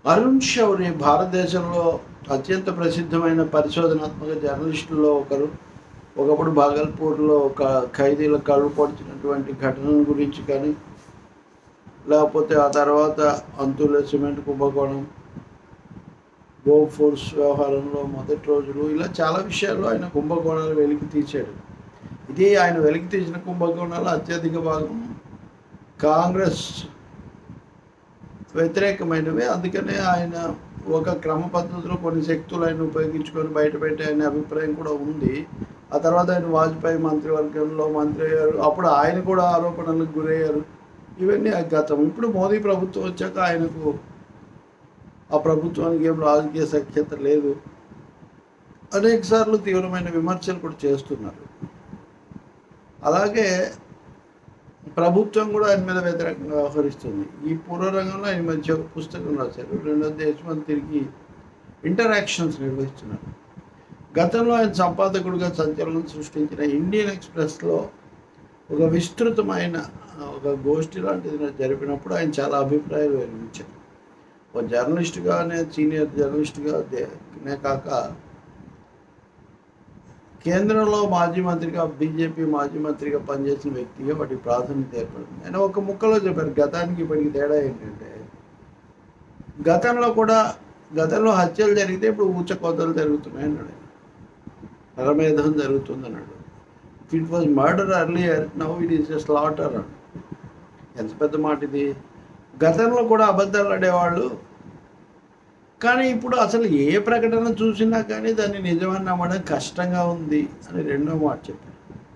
అరుణ్ శౌరి భారతదేశంలో అత్యంత ప్రసిద్ధమైన పరిశోధనాత్మక జర్నలిస్టుల్లో ఒకరు ఒకప్పుడు భాగల్పూర్లో ఒక ఖైదీల కళ్ళు పొడిచినటువంటి ఘటన గురించి కానీ లేకపోతే ఆ తర్వాత అంతుల సిమెంట్ కుంభకోణం గో ఫోర్స్ వ్యవహారంలో మొదటి రోజులు ఇలా చాలా విషయాల్లో ఆయన కుంభకోణాలు వెలికి తీశాడు ఇది ఆయన వెలికి తీసిన కుంభకోణాలు అత్యధిక భాగం కాంగ్రెస్ వ్యతిరేకమైనవి అందుకనే ఆయన ఒక క్రమ పద్ధతిలో కొన్ని శక్తులు ఆయన ఉపయోగించుకొని బయటపెట్టే ఆయన అభిప్రాయం కూడా ఉంది ఆ తర్వాత ఆయన వాజ్పేయి మంత్రివర్గంలో మంత్రి అయ్యారు అప్పుడు ఆయన కూడా ఆరోపణలకు గురయ్యారు ఇవన్నీ గతం ఇప్పుడు మోదీ ప్రభుత్వం వచ్చాక ఆయనకు ఆ ప్రభుత్వానికి ఏం రాజకీయ సఖ్యత లేదు అనేక సార్లు తీవ్రమైన విమర్శలు కూడా చేస్తున్నారు అలాగే ప్రభుత్వం కూడా ఆయన మీద వ్యతిరేకంగా వ్యవహరిస్తుంది ఈ పూర్వరంగంలో ఆయన మంచి ఒక పుస్తకం రాశారు రెండో దేశం తిరిగి ఇంటరాక్షన్స్ నిర్వహిస్తున్నారు గతంలో ఆయన సంపాదకుడిగా సంచలనం సృష్టించిన ఇండియన్ ఎక్స్ప్రెస్లో ఒక విస్తృతమైన ఒక గోష్ఠి లాంటిది జరిపినప్పుడు ఆయన చాలా అభిప్రాయాలు వెలిగించారు ఒక జర్నలిస్ట్గానే సీనియర్ జర్నలిస్ట్గా నే కాక కేంద్రంలో మాజీ మంత్రిగా బీజేపీ మాజీ మంత్రిగా పనిచేసిన వ్యక్తిగా వాటి ప్రాధాన్యత ఏర్పడింది ఆయన ఒక ముక్కలో చెప్పారు గతానికి ఇప్పటికి తేడా ఏంటంటే గతంలో కూడా గతంలో హత్యలు జరిగితే ఇప్పుడు ఊచ కోతలు జరుగుతున్నాయి అన్నాడు ఆయన. నరమేధం జరుగుతుంది అన్నాడు it was murder earlier now it is slaughter అన్నాడు ఎంత పెద్ద మాట ఇది గతంలో కూడా అబద్ధాలు ఆడేవాళ్ళు కానీ ఇప్పుడు అసలు ఏ ప్రకటన చూసినా కానీ దాన్ని నిజమని నమ్మడం కష్టంగా ఉంది అని రెండో మాట చెప్పారు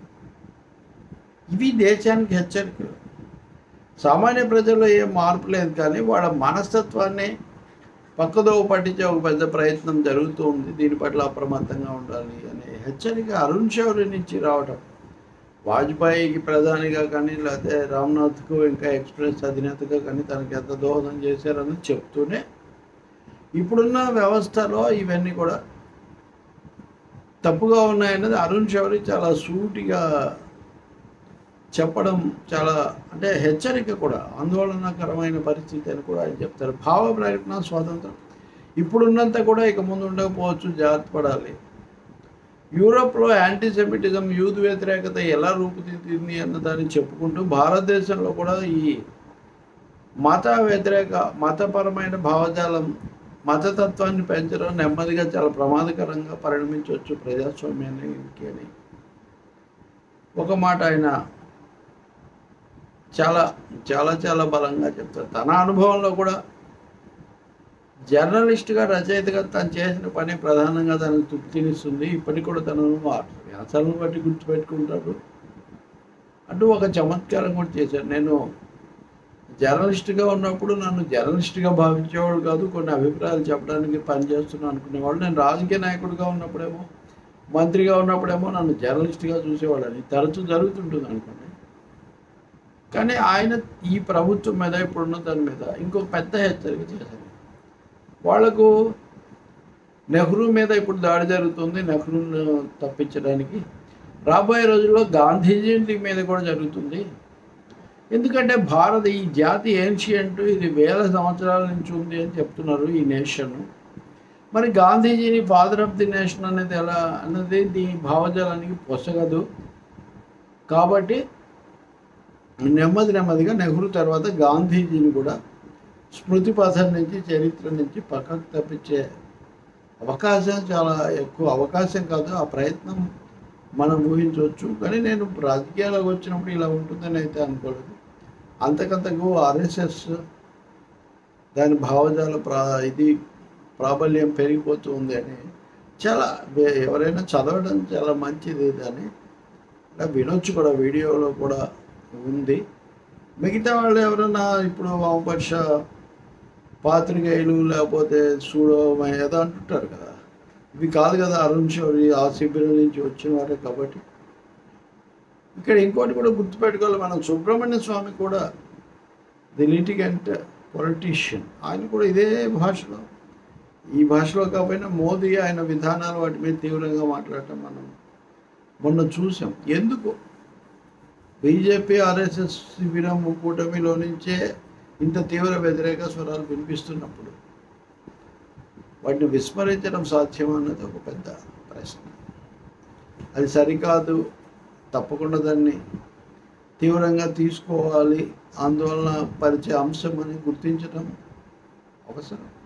ఇవి దేశానికి హెచ్చరికలు సామాన్య ప్రజల్లో ఏం మార్పు లేదు కానీ వాళ్ళ మనస్తత్వాన్ని పక్కదోవ పట్టించే ఒక పెద్ద ప్రయత్నం జరుగుతూ ఉంది దీని పట్ల అప్రమత్తంగా ఉండాలి అనే హెచ్చరిక అరుణ్ శౌరి నుంచి రావటం వాజ్పేయికి ప్రధానిగా కానీ లేకపోతే రామ్నాథ్కు ఇంకా ఎక్స్ప్రెస్ అధినేతగా కానీ తనకి ఎంత దోహదం చేశారని చెప్తూనే ఇప్పుడున్న వ్యవస్థలో ఇవన్నీ కూడా తప్పుగా ఉన్నాయన్నది అరుణ్ శౌరి చాలా సూటిగా చెప్పడం చాలా అంటే హెచ్చరిక కూడా ఆందోళనకరమైన పరిస్థితి అని కూడా ఆయన చెప్తారు భావ ప్రకటన స్వాతంత్రం ఇప్పుడున్నంత కూడా ఇక ముందు ఉండకపోవచ్చు జాగ్రత్త పడాలి యూరోప్లో యాంటీసెమిటిజం యూత్ వ్యతిరేకత ఎలా రూపుదిద్దింది అన్న దాన్ని చెప్పుకుంటూ భారతదేశంలో కూడా ఈ మత వ్యతిరేక మతపరమైన భావజాలం మతతత్వాన్ని పెంచడం నెమ్మదిగా చాలా ప్రమాదకరంగా పరిణమించవచ్చు ప్రజాస్వామ్యానికి అని ఒక మాట ఆయన చాలా చాలా చాలా బలంగా చెప్తారు తన అనుభవంలో కూడా జర్నలిస్ట్గా రచయితగా తను చేసిన పని ప్రధానంగా తనకు తృప్తినిస్తుంది ఇప్పటికి కూడా తనను వ్యాసాలను బట్టి గుర్తుపెట్టుకుంటాడు అంటూ ఒక చమత్కారం కూడా చేశారు నేను జర్నలిస్ట్గా ఉన్నప్పుడు నన్ను జర్నలిస్ట్గా భావించేవాడు కాదు కొన్ని అభిప్రాయాలు చెప్పడానికి పనిచేస్తున్నాను అనుకునేవాడు నేను రాజకీయ నాయకుడిగా ఉన్నప్పుడేమో మంత్రిగా ఉన్నప్పుడేమో నన్ను జర్నలిస్ట్గా చూసేవాడని తరచూ జరుగుతుంటుంది అనుకోండి కానీ ఆయన ఈ ప్రభుత్వం మీద ఇప్పుడున్న దాని మీద ఇంకో పెద్ద హెచ్చరిక చేశారు వాళ్లకు నెహ్రూ మీద ఇప్పుడు దాడి జరుగుతుంది నెహ్రూను తప్పించడానికి రాబోయే రోజుల్లో గాంధీజీ మీద కూడా జరుగుతుంది ఎందుకంటే భారత్ ఈ జాతి ఏన్షియంట్ ఇది వేల సంవత్సరాల నుంచి ఉంది అని చెప్తున్నారు ఈ నేషన్ మరి గాంధీజీని ఫాదర్ ఆఫ్ ది నేషన్ అనేది ఎలా అన్నది దీని భావజాలానికి పొసగదు కాబట్టి నెమ్మది నెమ్మదిగా నెహ్రూ తర్వాత గాంధీజీని కూడా స్మృతి పథం నుంచి చరిత్ర నుంచి పక్కకు తప్పించే అవకాశం చాలా ఎక్కువ అవకాశం కాదు ఆ ప్రయత్నం మనం ఊహించవచ్చు కానీ నేను రాజకీయాలకు వచ్చినప్పుడు ఇలా ఉంటుందని అయితే అనుకోలేదు అంతకంతకు ఆర్ఎస్ఎస్ దాని భావజాల ప్రా ఇది ప్రాబల్యం పెరిగిపోతూ ఉంది అని చాలా వే- ఎవరైనా చదవడం చాలా మంచిది దాన్ని ఇలా వినొచ్చు కూడా వీడియోలో కూడా ఉంది మిగతా వాళ్ళు ఎవరైనా ఇప్పుడు వామపక్ష పాత్రికేయులు లేకపోతే సూడో ఏదో అంటుంటారు కదా ఇవి కాదు కదా అరుణ్ శౌరి ఆ శిబిరం నుంచి వచ్చిన వారే కాబట్టి ఇక్కడ ఇంకోటి కూడా గుర్తుపెట్టుకోవాలి మనం సుబ్రహ్మణ్య స్వామి కూడా ది లిటిగెంట్ పొలిటీషియన్ ఆయన కూడా ఇదే భాషలో ఈ భాషలో కాకపోయినా మోదీ ఆయన విధానాలు వాటి మీద తీవ్రంగా మాట్లాడటం మనం మొన్న చూసాం ఎందుకు బీజేపీ ఆర్ఎస్ఎస్ శిబిరం కూటమిలో నుంచే ఇంత తీవ్ర వ్యతిరేక స్వరాలు వినిపిస్తున్నప్పుడు వాటిని విస్మరించడం సాధ్యం అన్నది ఒక పెద్ద ప్రశ్న అది సరికాదు తప్పకుండా దాన్ని తీవ్రంగా తీసుకోవాలి ఆందోళన పరిచే అంశం అని గుర్తించడం అవసరం